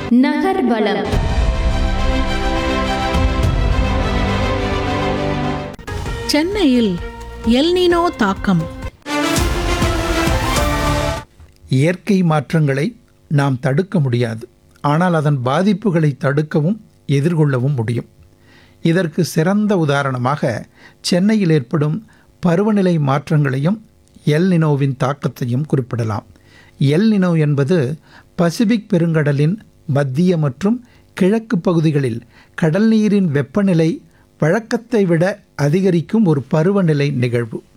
நகர்வலம் சென்னையில் எல்னினோ தாக்கம் இயற்கை மாற்றங்களை நாம் தடுக்க முடியாது ஆனால் அதன் பாதிப்புகளை தடுக்கவும் எதிர்கொள்ளவும் முடியும் இதற்கு சிறந்த உதாரணமாக சென்னையில் ஏற்படும் பருவநிலை மாற்றங்களையும் எல் நினோவின் தாக்கத்தையும் குறிப்பிடலாம் எல் நினோ என்பது பசிபிக் பெருங்கடலின் மத்திய மற்றும் கிழக்கு பகுதிகளில் கடல் நீரின் வெப்பநிலை வழக்கத்தை விட அதிகரிக்கும் ஒரு பருவநிலை நிகழ்வு